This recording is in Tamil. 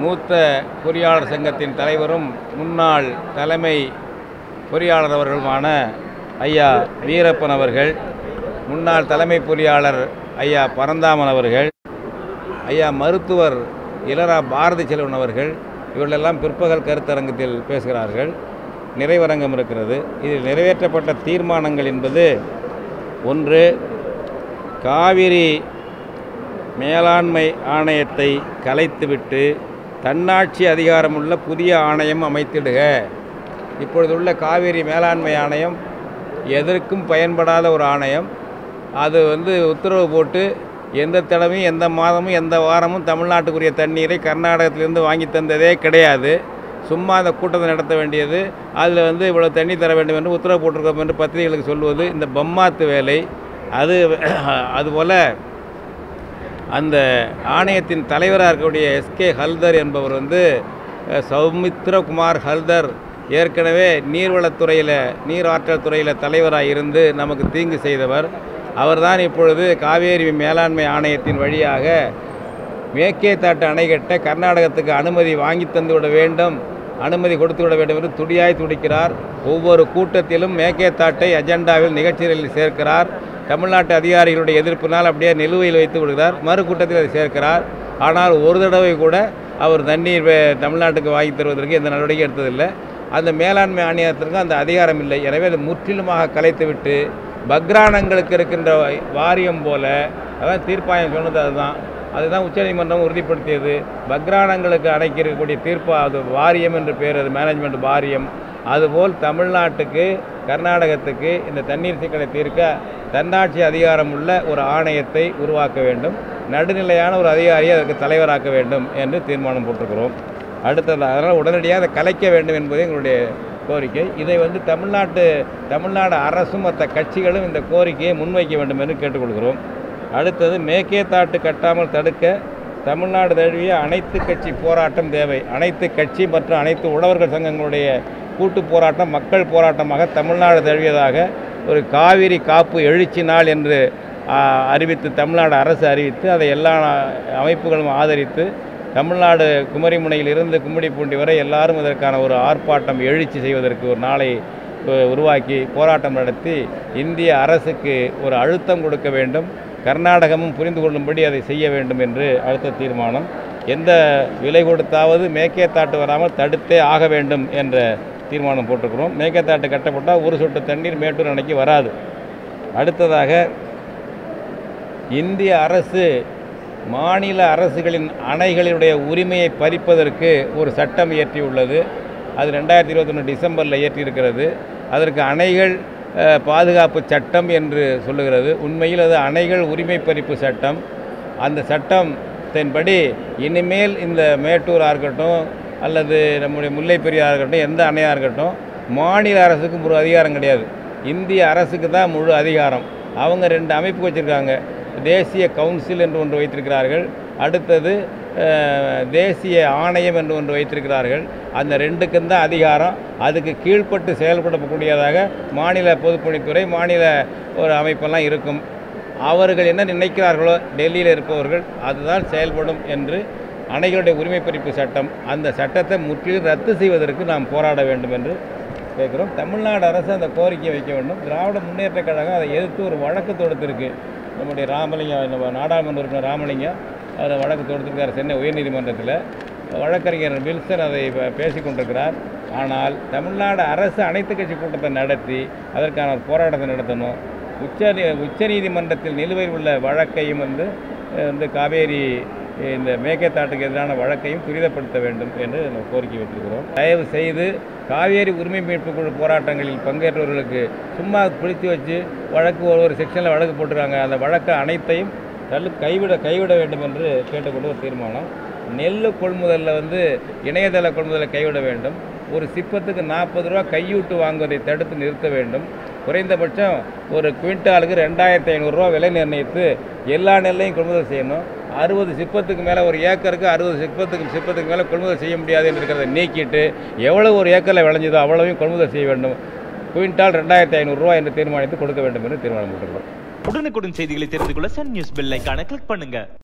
மூத்த பொறியாளர் சங்கத்தின் தலைவரும் முன்னாள் தலைமை பொறியாளர் அவர்களுமான ஐயா வீரப்பன் அவர்கள் முன்னாள் தலைமை பொறியாளர் ஐயா பரந்தாமன் அவர்கள் ஐயா மருத்துவர் இளரா பாரதி செல்வன் அவர்கள் இவர்களெல்லாம் பிற்பகல் கருத்தரங்கத்தில் பேசுகிறார்கள் நிறைவரங்கம் இருக்கிறது இதில் நிறைவேற்றப்பட்ட தீர்மானங்கள் என்பது ஒன்று காவிரி மேலாண்மை ஆணையத்தை கலைத்துவிட்டு தன்னாட்சி அதிகாரமுள்ள புதிய ஆணையம் அமைத்திடுக இப்பொழுதுள்ள காவிரி மேலாண்மை ஆணையம் எதற்கும் பயன்படாத ஒரு ஆணையம் அது வந்து உத்தரவு போட்டு எந்த தடவையும் எந்த மாதமும் எந்த வாரமும் தமிழ்நாட்டுக்குரிய தண்ணீரை கர்நாடகத்திலிருந்து வாங்கி தந்ததே கிடையாது சும்மா அந்த கூட்டத்தை நடத்த வேண்டியது அதில் வந்து இவ்வளோ தண்ணி தர வேண்டும் என்று உத்தரவு போட்டிருக்கோம் என்று பத்திரிகைகளுக்கு சொல்வது இந்த பம்மாத்து வேலை அது அதுபோல் அந்த ஆணையத்தின் தலைவராக இருக்கக்கூடிய எஸ்கே ஹல்தர் என்பவர் வந்து அஹ், சௌமித்ரகுமார் ஹல்தர் ஏற்கனவே நீர்வளத்துறையில் நீர் ஆற்றல் துறையில் தலைவராக இருந்து நமக்கு தீங்கு செய்தவர் அவர்தான் இப்பொழுது காவேரி மேலாண்மை ஆணையத்தின் வழியாக மேற்கே தாட்டு அணை கட்ட கர்நாடகத்துக்கு அனுமதி வாங்கி தந்து விட வேண்டும் அனுமதி கொடுத்து விட வேண்டும் என்று துடியாய் துடிக்கிறார் ஒவ்வொரு கூட்டத்திலும் மேற்கே தாட்டை அஜெண்டாவில் நிகழ்ச்சிகளில் சேர்க்கிறார் தமிழ்நாட்டு அதிகாரிகளுடைய எதிர்ப்பினால் அப்படியே நிலுவையில் வைத்து விடுகிறார் மறு கூட்டத்தில் அதை சேர்க்கிறார் ஆனால் ஒரு தடவை கூட அவர் தண்ணீர் வே- தமிழ்நாட்டுக்கு வாங்கி தருவதற்கு எந்த நடவடிக்கை எடுத்ததில்லை அந்த மேலாண்மை ஆணையத்திற்கு அந்த அதிகாரம் இல்லை எனவே அது முற்றிலுமாக கலைத்துவிட்டு பக்ரானங்களுக்கு இருக்கின்ற வாரியம் போல அதான் தீர்ப்பாயம் சொன்னது அதுதான் அதுதான் உச்சநீதிமன்றம் உறுதிப்படுத்தியது பக்ரானங்களுக்கு அணைக்க இருக்கக்கூடிய தீர்ப்பா அது வாரியம் என்று பேர் அது மேனேஜ்மெண்ட் வாரியம் அதுபோல் தமிழ்நாட்டுக்கு கர்நாடகத்துக்கு இந்த தண்ணீர் சிக்கலை தீர்க்க தன்னாட்சி அதிகாரம் உள்ள ஒரு ஆணையத்தை உருவாக்க வேண்டும் நடுநிலையான ஒரு அதிகாரியை அதற்கு தலைவராக்க வேண்டும் என்று தீர்மானம் போட்டிருக்கிறோம் அடுத்தது அதனால் உடனடியாக அதை கலைக்க வேண்டும் என்பது எங்களுடைய கோரிக்கை இதை வந்து தமிழ்நாட்டு தமிழ்நாடு அரசும் மற்ற கட்சிகளும் இந்த கோரிக்கையை முன்வைக்க வேண்டும் என்று கேட்டுக்கொள்கிறோம் அடுத்தது மேற்கே தாட்டு கட்டாமல் தடுக்க தமிழ்நாடு தழுவிய அனைத்து கட்சி போராட்டம் தேவை அனைத்து கட்சி மற்றும் அனைத்து உழவர்கள் சங்கங்களுடைய கூட்டு போராட்டம் மக்கள் போராட்டமாக தமிழ்நாடு தழுவியதாக ஒரு காவிரி காப்பு எழுச்சி நாள் என்று ஆ, அறிவித்து தமிழ்நாடு அரசு அறிவித்து அதை எல்லா அமைப்புகளும் ஆதரித்து தமிழ்நாடு குமரிமுனையில் இருந்து கும்மிடிப்பூண்டி வரை எல்லாரும் இதற்கான ஒரு ஆர்ப்பாட்டம் எழுச்சி செய்வதற்கு ஒரு நாளை உ- உருவாக்கி போராட்டம் நடத்தி இந்திய அரசுக்கு ஒரு அழுத்தம் கொடுக்க வேண்டும் கர்நாடகமும் புரிந்து கொள்ளும்படி அதை செய்ய வேண்டும் என்று அடுத்த தீர்மானம் எந்த விலை கொடுத்தாவது மேற்கே தாட்டு வராமல் தடுத்தே ஆக வேண்டும் என்ற தீர்மானம் போட்டிருக்கிறோம் மேற்கே தாட்டு கட்டப்பட்டால் ஒரு சொட்டு தண்ணீர் மேட்டூர் அணைக்கு வராது அடுத்ததாக இந்திய அரசு மாநில அரசுகளின் அணைகளுடைய உரிமையை பறிப்பதற்கு ஒரு சட்டம் இயற்றியுள்ளது அது ரெண்டாயிரத்தி இருபத்தொன்று டிசம்பரில் இயற்றியிருக்கிறது அதற்கு அணைகள் அஹ், பாதுகாப்பு சட்டம் என்று சொல்லுகிறது உண்மையில் அது அணைகள் உரிமை பறிப்பு சட்டம் அந்த சட்டத்தின்படி இனிமேல் இந்த மேட்டூராக இருக்கட்டும் அல்லது நம்முடைய முல்லை பெரியார் இருக்கட்டும் எந்த அணையாக இருக்கட்டும் மாநில அரசுக்கு ஒரு அதிகாரம் கிடையாது இந்திய அரசுக்கு தான் முழு அதிகாரம் அவங்க ரெண்டு அமைப்பு வச்சுருக்காங்க தேசிய கவுன்சில் என்று ஒன்று வைத்திருக்கிறார்கள் அடுத்தது அஹ், தேசிய ஆணையம் என்று ஒன்று வைத்திருக்கிறார்கள் அந்த ரெண்டுக்கும் தான் அதிகாரம் அதுக்கு கீழ்ப்பட்டு செயல்படக்கூடியதாக மாநில பொதுப்பணித்துறை மாநில ஒரு அமைப்பெல்லாம் இருக்கும் அவர்கள் என்ன நினைக்கிறார்களோ டெல்லியில் இருப்பவர்கள் அதுதான் செயல்படும் என்று அணைகளுடைய உரிமை பறிப்பு சட்டம் அந்த சட்டத்தை முற்றிலும் ரத்து செய்வதற்கு நாம் போராட வேண்டும் என்று கேட்குறோம் தமிழ்நாடு அரசு அந்த கோரிக்கையை வைக்க வேண்டும் திராவிட முன்னேற்றக் கழகம் அதை எதிர்த்து ஒரு வழக்கு தொடுத்திருக்கு நம்முடைய ராமலிங்கம் நம்ம நாடாளுமன்ற உறுப்பினர் ராமலிங்கம் அவர் வழக்கு தொடுத்திருக்கார் சென்னை உயர்நீதிமன்றத்தில் வழக்கறிஞர் வில்சன் அதை ப- பேசிக் கொண்டிருக்கிறார் ஆனால் தமிழ்நாடு அரசு அனைத்து கட்சி கூட்டத்தை நடத்தி அதற்கான ஒரு போராட்டத்தை நடத்தணும் உச்ச உச்சநீதிமன்றத்தில் நிலுவையில் உள்ள வழக்கையும் வந்து அஹ், வந்து காவேரி அஹ், இந்த மேற்கேத்தாட்டுக்கு எதிரான வழக்கையும் துரிதப்படுத்த வேண்டும் என்று நம்ம கோரிக்கை வைத்திருக்கிறோம் தயவு செய்து காவேரி உரிமை மீட்பு குழு போராட்டங்களில் பங்கேற்றவர்களுக்கு சும்மா பிடித்து வச்சு வழக்கு ஒரு ஒரு செக்ஷனில் வழக்கு போட்டிருக்காங்க அந்த வழக்கு அனைத்தையும் தள்ளு கைவிட கைவிட வேண்டும் என்று கேட்டுக்கொண்டு ஒரு தீர்மானம் நெல் கொள்முதலில் வந்து இணையதள கொள்முதலை கைவிட வேண்டும் ஒரு சிப்பத்துக்கு நாற்பது ரூபா கையூட்டு வாங்குவதை தடுத்து நிறுத்த வேண்டும் குறைந்தபட்சம் ஒரு குவிண்டாலுக்கு ரெண்டாயிரத்தி ஐநூறுரூவா விலை நிர்ணயித்து எல்லா நெல்லையும் கொள்முதல் செய்யணும் அறுபது சிப்பத்துக்கு மேலே ஒரு ஏக்கருக்கு அறுபது சிப்பத்துக்கு சிப்பத்துக்கு மேலே கொள்முதல் செய்ய முடியாது என்று இருக்கிறத நீக்கிட்டு எவ்வளவு ஒரு ஏக்கரில் விளைஞ்சதோ அவ்வளவையும் கொள்முதல் செய்ய வேண்டும் குவிண்டால் ரெண்டாயிரத்தி ஐநூறுரூவா என்று தீர்மானித்து கொடுக்க வேண்டும் என்று தீர்மானம் போட்டுள்ளோம் உடனுக்குடன் செய்திகளை தெரிந்து கொள்ள சன் நியூஸ் பெல் ஐகானை கிளிக் பண்ணுங்க